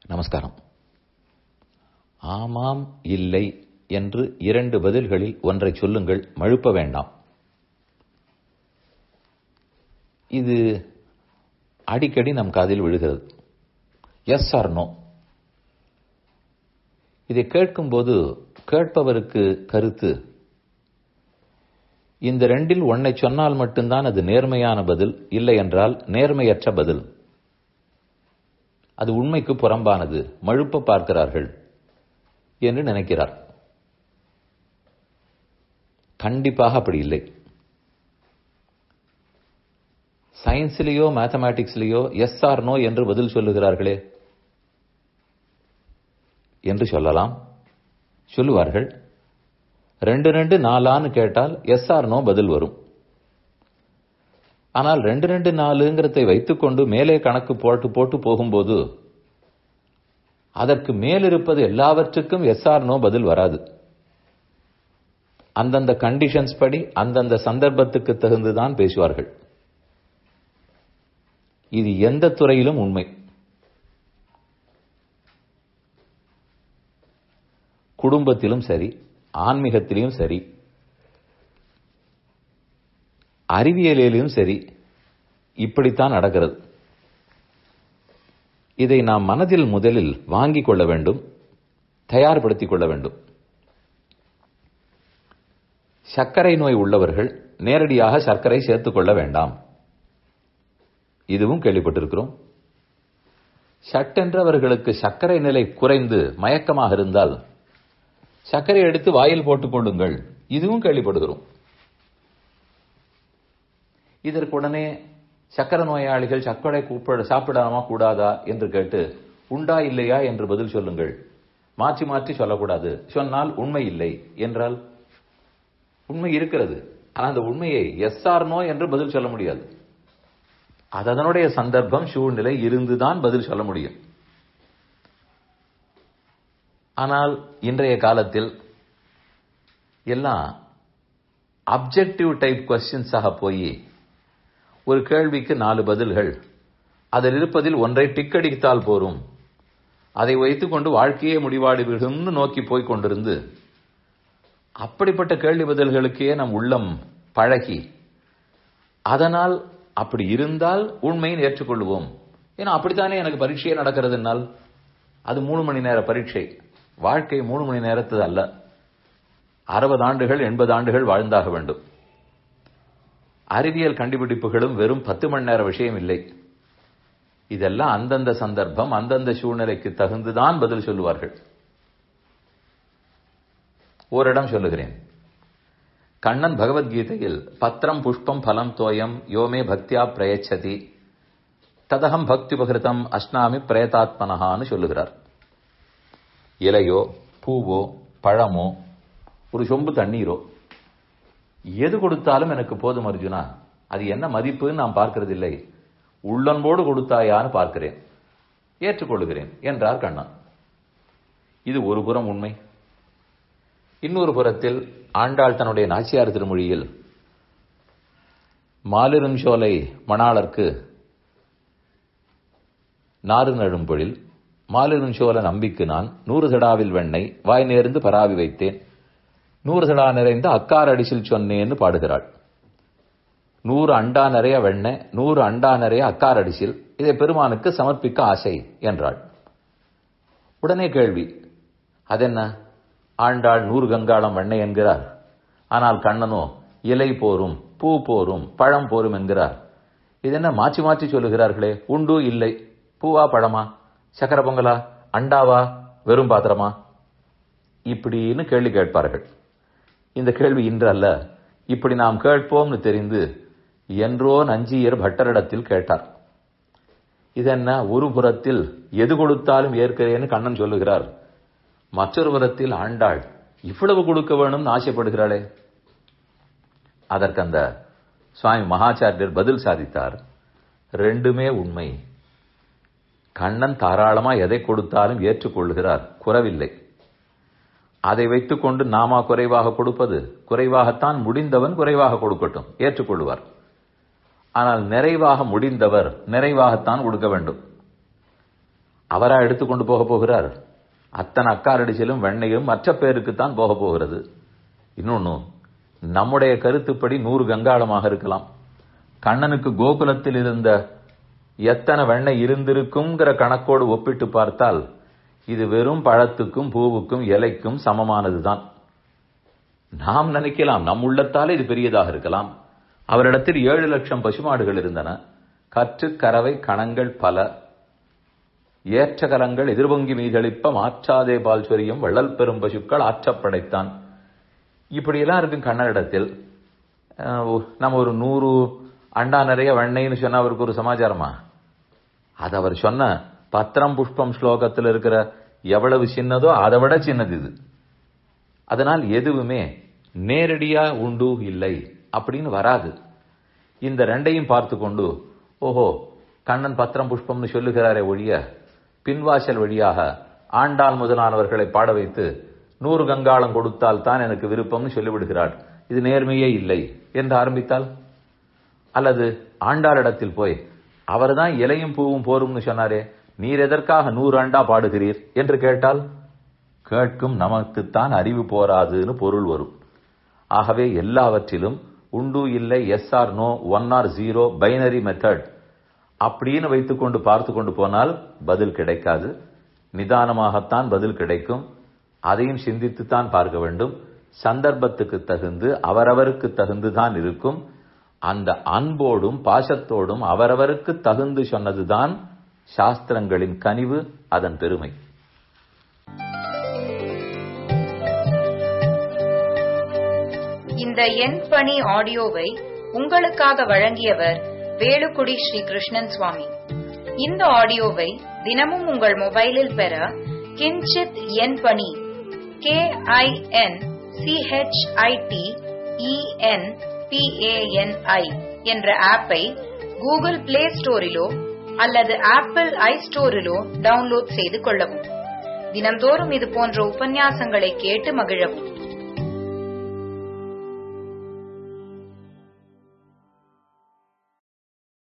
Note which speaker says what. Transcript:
Speaker 1: நமஸ்காரம் ஆமாம் இல்லை என்று இரண்டு பதில்களில் ஒன்றை சொல்லுங்கள் மழுப்ப வேண்டாம் இது அடிக்கடி நம் காதில் விழுகிறது எஸ் ஆர் நோ இதை கேட்கும்போது கேட்பவருக்கு கருத்து இந்த ரெண்டில் ஒன்னை சொன்னால் மட்டும்தான் அது நேர்மையான பதில் இல்லை என்றால் நேர்மையற்ற பதில் அது உண்மைக்கு புறம்பானது மழுப்ப பார்க்கிறார்கள் என்று நினைக்கிறார் கண்டிப்பாக அப்படி இல்லை சயின்ஸ்லேயோ மேத்தமேட்டிக்ஸ்லேயோ எஸ் ஆர் நோ என்று பதில் சொல்லுகிறார்களே என்று சொல்லலாம் சொல்லுவார்கள் ரெண்டு ரெண்டு நாலான்னு கேட்டால் எஸ் ஆர் நோ பதில் வரும் ஆனால் ரெண்டு ரெண்டு நாலுங்கிறதை வைத்துக்கொண்டு மேலே கணக்கு போட்டு போட்டு போகும்போது அதற்கு மேலிருப்பது எல்லாவற்றுக்கும் எஸ் ஆர் நோ பதில் வராது அந்தந்த கண்டிஷன்ஸ் படி அந்தந்த சந்தர்ப்பத்துக்கு தகுந்துதான் பேசுவார்கள் இது எந்த துறையிலும் உண்மை குடும்பத்திலும் சரி ஆன்மீகத்திலும் சரி அறிவியலிலும் சரி இப்படித்தான் நடக்கிறது இதை நாம் மனதில் முதலில் வாங்கிக் கொள்ள வேண்டும் தயார்படுத்திக் கொள்ள வேண்டும் சர்க்கரை நோய் உள்ளவர்கள் நேரடியாக சர்க்கரை சேர்த்துக் கொள்ள வேண்டாம் இதுவும் கேள்விப்பட்டிருக்கிறோம் சட்டென்று அவர்களுக்கு சர்க்கரை நிலை குறைந்து மயக்கமாக இருந்தால் சர்க்கரை எடுத்து வாயில் போட்டுக் கொள்ளுங்கள் இதுவும் கேள்விப்படுகிறோம் இதற்குடனே சக்கர நோயாளிகள் சர்க்கரை கூப்பிட சாப்பிடாமா கூடாதா என்று கேட்டு உண்டா இல்லையா என்று பதில் சொல்லுங்கள் மாற்றி மாற்றி சொல்லக்கூடாது சொன்னால் உண்மை இல்லை என்றால் உண்மை இருக்கிறது ஆனால் அந்த உண்மையை எஸ் ஆர் நோ என்று பதில் சொல்ல முடியாது அது அதனுடைய சந்தர்ப்பம் சூழ்நிலை இருந்துதான் பதில் சொல்ல முடியும் ஆனால் இன்றைய காலத்தில் எல்லாம் அப்ஜெக்டிவ் டைப் கொஸ்டின்ஸாக போய் ஒரு கேள்விக்கு நாலு பதில்கள் அதில் இருப்பதில் ஒன்றை டிக் அடித்தால் போரும் அதை வைத்துக்கொண்டு வாழ்க்கையே முடிவாடி விடும்னு நோக்கி போய் கொண்டிருந்து அப்படிப்பட்ட கேள்வி பதில்களுக்கே நம் உள்ளம் பழகி அதனால் அப்படி இருந்தால் உண்மையை ஏற்றுக்கொள்வோம் ஏன்னா அப்படித்தானே எனக்கு பரீட்சையே நடக்கிறதுனால் அது மூணு மணி நேர பரீட்சை வாழ்க்கை மூணு மணி நேரத்து அல்ல அறுபது ஆண்டுகள் எண்பது ஆண்டுகள் வாழ்ந்தாக வேண்டும் அறிவியல் கண்டுபிடிப்புகளும் வெறும் பத்து மணி நேர விஷயம் இல்லை இதெல்லாம் அந்தந்த சந்தர்ப்பம் அந்தந்த சூழ்நிலைக்கு தகுந்துதான் பதில் சொல்லுவார்கள் ஓரிடம் சொல்லுகிறேன் கண்ணன் பகவத்கீதையில் பத்திரம் புஷ்பம் பலம் தோயம் யோமே பக்தியா பிரயச்சதி ததகம் பக்தி பகிருதம் அஷ்னாமி பிரேதாத்மனஹான்னு சொல்லுகிறார் இலையோ பூவோ பழமோ ஒரு சொம்பு தண்ணீரோ எது கொடுத்தாலும் எனக்கு போதும் அர்ஜுனா அது என்ன மதிப்புன்னு நான் பார்க்கறது இல்லை உள்ளன்போடு கொடுத்தாயான்னு பார்க்கிறேன் ஏற்றுக்கொள்கிறேன் என்றார் கண்ணன் இது ஒரு புறம் உண்மை இன்னொரு புறத்தில் ஆண்டாள் தன்னுடைய நாச்சியார் திருமொழியில் மாலிருஞ்சோலை மணாளர்க்கு நாறு நழும்பொழில் மாலிருஞ்சோல நம்பிக்கு நான் நூறு தடாவில் வெண்ணெய் வாய் நேர்ந்து பராவி வைத்தேன் நூறு தடா நிறைந்த அக்கார் அடிசில் சொன்னேன்னு பாடுகிறாள் நூறு அண்டா நிறைய வெண்ணெய் நூறு அண்டா நிறைய அக்கார் அடிசில் இதை பெருமானுக்கு சமர்ப்பிக்க ஆசை என்றாள் உடனே கேள்வி அதென்ன ஆண்டாள் நூறு கங்காளம் வெண்ணெய் என்கிறார் ஆனால் கண்ணனோ இலை போரும் பூ போரும் பழம் போரும் என்கிறார் இது என்ன மாற்றி மாற்றி சொல்லுகிறார்களே உண்டு இல்லை பூவா பழமா சக்கர பொங்கலா அண்டாவா வெறும் பாத்திரமா இப்படின்னு கேள்வி கேட்பார்கள் இந்த கேள்வி இன்று அல்ல இப்படி நாம் கேட்போம்னு தெரிந்து என்றோ நஞ்சியர் பட்டரிடத்தில் கேட்டார் இதென்ன ஒரு புறத்தில் எது கொடுத்தாலும் ஏற்கிறேன்னு கண்ணன் சொல்லுகிறார் மற்றொரு புறத்தில் ஆண்டாள் இவ்வளவு கொடுக்க வேணும்னு ஆசைப்படுகிறாளே அதற்கு அந்த சுவாமி மகாச்சாரியர் பதில் சாதித்தார் ரெண்டுமே உண்மை கண்ணன் தாராளமா எதை கொடுத்தாலும் ஏற்றுக்கொள்கிறார் குறவில்லை அதை வைத்துக்கொண்டு நாமா குறைவாக கொடுப்பது குறைவாகத்தான் முடிந்தவன் குறைவாக கொடுக்கட்டும் ஏற்றுக்கொள்வார் ஆனால் நிறைவாக முடிந்தவர் நிறைவாகத்தான் கொடுக்க வேண்டும் அவரா எடுத்துக்கொண்டு போக போகிறார் அத்தனை அக்காரடிச்சிலும் வெண்ணையும் மற்ற பேருக்குத்தான் போக போகிறது இன்னொன்னு நம்முடைய கருத்துப்படி நூறு கங்காளமாக இருக்கலாம் கண்ணனுக்கு கோகுலத்தில் இருந்த எத்தனை வெண்ணெய் இருந்திருக்குங்கிற கணக்கோடு ஒப்பிட்டு பார்த்தால் இது வெறும் பழத்துக்கும் பூவுக்கும் இலைக்கும் சமமானதுதான் நாம் நினைக்கலாம் நம் உள்ளத்தாலே இது பெரியதாக இருக்கலாம் அவரிடத்தில் ஏழு லட்சம் பசுமாடுகள் இருந்தன கற்று கறவை கணங்கள் பல ஏற்ற கலங்கள் எதிர்பொங்கி மீதளிப்ப மாற்றாதே பால் சொரியும் வள்ளல் பெரும் பசுக்கள் ஆற்றப்படைத்தான் இப்படியெல்லாம் இருக்கும் கண்ணனிடத்தில் அஹ், நம்ம ஒரு நூறு அண்டா நிறைய வெண்ணெய்னு சொன்னா அவருக்கு ஒரு சமாச்சாரமா அது அவர் சொன்ன பத்திரம் புஷ்பம் ஸ்லோகத்தில் இருக்கிற எவ்வளவு சின்னதோ அதை விட சின்னது இது அதனால் எதுவுமே நேரடியா உண்டு இல்லை அப்படின்னு வராது இந்த ரெண்டையும் பார்த்து கொண்டு ஓஹோ கண்ணன் பத்திரம் புஷ்பம்னு சொல்லுகிறாரே ஒழிய பின்வாசல் வழியாக ஆண்டாள் முதலானவர்களை பாட வைத்து நூறு கங்காளம் கொடுத்தால் தான் எனக்கு விருப்பம்னு சொல்லிவிடுகிறாள் இது நேர்மையே இல்லை என்று ஆரம்பித்தால் அல்லது ஆண்டாளிடத்தில் போய் அவர்தான் இலையும் பூவும் போரும்னு சொன்னாரே நீர் எதற்காக நூறு ஆண்டா பாடுகிறீர் என்று கேட்டால் கேட்கும் நமக்குத்தான் அறிவு போராதுன்னு பொருள் வரும் ஆகவே எல்லாவற்றிலும் உண்டு இல்லை yes or no one or zero binary method அப்படின்னு வைத்துக்கொண்டு பார்த்து கொண்டு போனால் பதில் கிடைக்காது நிதானமாகத்தான் பதில் கிடைக்கும் அதையும் சிந்தித்துத்தான் பார்க்க வேண்டும் சந்தர்ப்பத்துக்கு தகுந்து அவரவருக்கு தகுந்துதான் இருக்கும் அந்த அன்போடும் பாசத்தோடும் அவரவருக்கு தகுந்து சொன்னதுதான் சாஸ்திரங்களின் கனிவு அதன் பெருமை
Speaker 2: இந்த எண் பணி ஆடியோவை உங்களுக்காக வழங்கியவர் வேலுக்குடி ஸ்ரீ கிருஷ்ணன் சுவாமி இந்த ஆடியோவை தினமும் உங்கள் மொபைலில் பெற கிஞ்சித் எண் பணி கே ஐ என் சிஹெச்ஐடி இஎன் பிஏஎன்ஐ என்ற ஆப்பை கூகுள் பிளே ஸ்டோரிலோ அல்லது ஆப்பிள் ஐ ஸ்டோரிலோ டவுன்லோட் செய்து கொள்ளவும் தினம்தோறும் இது போன்ற உபன்யாசங்களை கேட்டு மகிழவும்